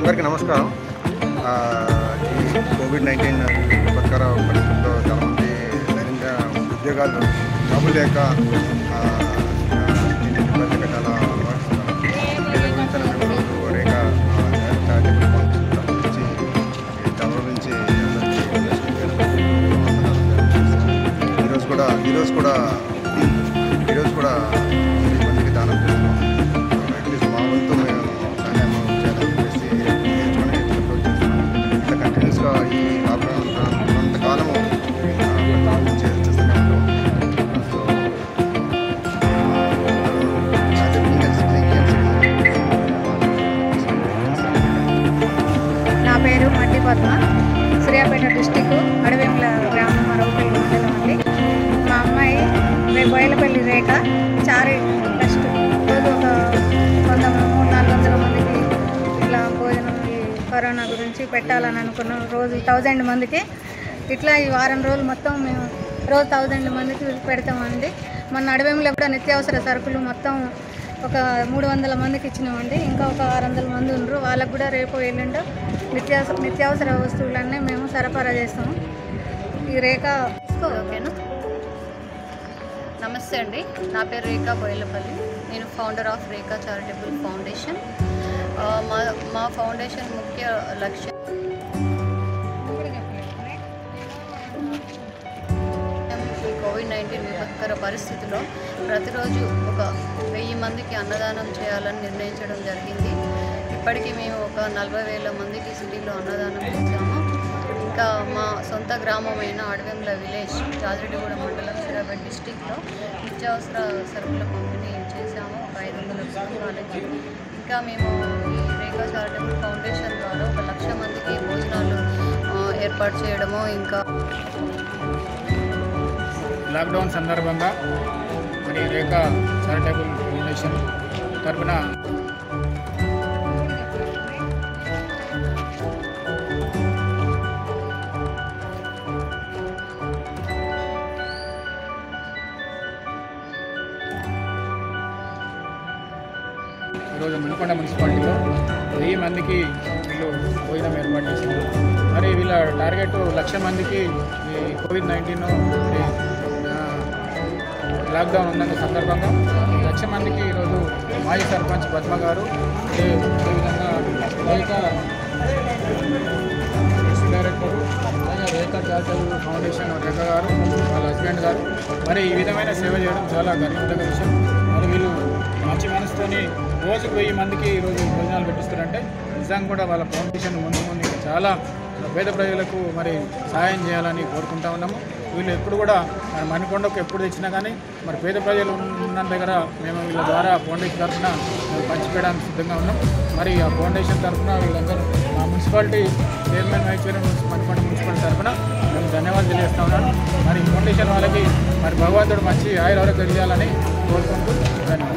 అందరికీ నమస్కారం ఆ, ఈ కోవిడ్ నైన్టీన్ విపత్కర పరిస్థితుల్లో చాలామంది దైనందిన ఉద్యోగాలు జాబులు లేక ఆ, ఆ, ఇబ్బంది లేక చాలా అనుభవిస్తున్నారు దీని గురించి మేము ఈరోజు రేఖ చారిటబుల్ ఫౌండేషన్ సంబంధించి ఈ చాలా రోజుల నుంచి అందరికీ డొనేషన్ చేయడం జరుగుతుంది. ఈరోజు కూడా ఈరోజు కూడా ఈరోజు కూడా ఎనిమిది మందికి దానం చేస్తున్నాం అట్లీస్ట్ మా వంతు మేము సహాయం చేయాలని చెప్పేసి నేర్చుకొని ప్రపోజ్ చేస్తున్నాం ఇట్లా కంటిన్యూస్గా ఈ లాక్డౌన్ ఉన్నంతకాలము చేస్తూనే ఉంటాం సో యాజ్ ఎ ఇండియన్ నా పేరు మట్టి పద్మ సూర్యాపేట డిస్టిక్ అడవేముల గ్రామం మరొకపల్లి మండలం అండి మా అమ్మాయి రేపు బోయలపల్లి రేఖ చారి ఫస్ట్ రోజు ఒక వంద మూడు నాలుగు వందల మందికి ఇట్లా భోజనం ఈ కరోనా గురించి పెట్టాలని అనుకున్నాం రోజు థౌజండ్ మందికి ఇట్లా ఈ వారం రోజులు మొత్తం మేము రోజు థౌజండ్ మందికి పెడతామండి మొన్న అడవేములో కూడా నిత్యావసర సరుకులు మొత్తం ఒక మూడు వందల మందికి ఇచ్చినామండి ఇంకా ఒక ఆరు వందల మంది ఉన్నారు వాళ్ళకు కూడా రేపు ఎల్లుండో నిత్యావసర నిత్యావసర వస్తువులన్నీ మేము సరఫరా చేస్తాము ఈ రేఖ ఓకేనా నమస్తే అండి నా పేరు రేఖా బోయలపల్లి నేను founder of Rekha charitable foundation ఆ, మా మా ఫౌండేషన్ ముఖ్య లక్ష్యం ఈ కోవిడ్ నైన్టీన్ విపత్కర పరిస్థితిలో ప్రతిరోజు ఒక వెయ్యి మందికి అన్నదానం చేయాలని నిర్ణయించడం జరిగింది ఇప్పటికీ మేము ఒక నలభై వేల మందికి సిటీలో అన్నదానం చేశాము ఇంకా మా సొంత గ్రామమైన అడవెంల విలేజ్ జాజిరెడ్డిగూడ మండలం సిరాబెడ్ డిస్టిక్లో నిత్యావసర సరుకుల పంపిణీ చేశాము ఒక ఐదు వందల కుటుంబాలకి ఇంకా మేము ఈ రేఖా చారిటబుల్ ఫౌండేషన్ ద్వారా ఒక లక్ష మందికి భోజనాలు ఆ, ఏర్పాటు చేయడము ఇంకా లాక్డౌన్ సందర్భంగా మరి రేఖ చారిటబుల్ ఫౌండేషన్ తరపున ఈరోజు మునుకొండ మున్సిపాలిటీలో వెయ్యి మందికి వీళ్ళు భోజనం ఏర్పాటు చేసింది మరి వీళ్ళ టార్గెట్ లక్ష మందికి ఈ కోవిడ్ నైన్టీన్ లాక్డౌన్ ఉన్న సందర్భంగా ఈ లక్ష మందికి ఈరోజు మాజీ సర్పంచ్ పద్మ గారు అదే అదేవిధంగా రేఖ డైరెక్టర్ అలాగే రేఖ చారిటబుల్ ఫౌండేషన్ రేఖ గారు వాళ్ళ హస్బెండ్ గారు మరి ఈ విధమైన సేవ చేయడం చాలా గర్వించదగ్గ విషయం మరి వీళ్ళు మంచి మనసుతోని రోజుకు వెయ్యి మందికి ఈరోజు భోజనాలు పెట్టిస్తారంటే నిజంగా కూడా వాళ్ళ ఫౌండేషన్ ముందు ముందు ఇంకా చాలా పేద ప్రజలకు మరి సహాయం చేయాలని కోరుకుంటా ఉన్నాము వీళ్ళు ఎప్పుడు కూడా మన మణికొండకు ఎప్పుడు తెచ్చినా కానీ మరి పేద ప్రజలు ఉన్న దగ్గర మేము వీళ్ళ ద్వారా ఫౌండేషన్ తరఫున మేము పంచిపెట్టడానికి సిద్ధంగా ఉన్నాం మరి ఆ ఫౌండేషన్ తరఫున వీళ్ళందరూ మా municipality chairman vice chairman Manikonda municipality తరఫున మేము ధన్యవాదాలు తెలియజేస్తా ఉన్నాను మరి ఈ ఫౌండేషన్ వాళ్ళకి మరి భగవంతుడు మంచి ఆయుర ఆరోగ్యం చేయాలని కోరుకుంటూ ధన్యవాదాలు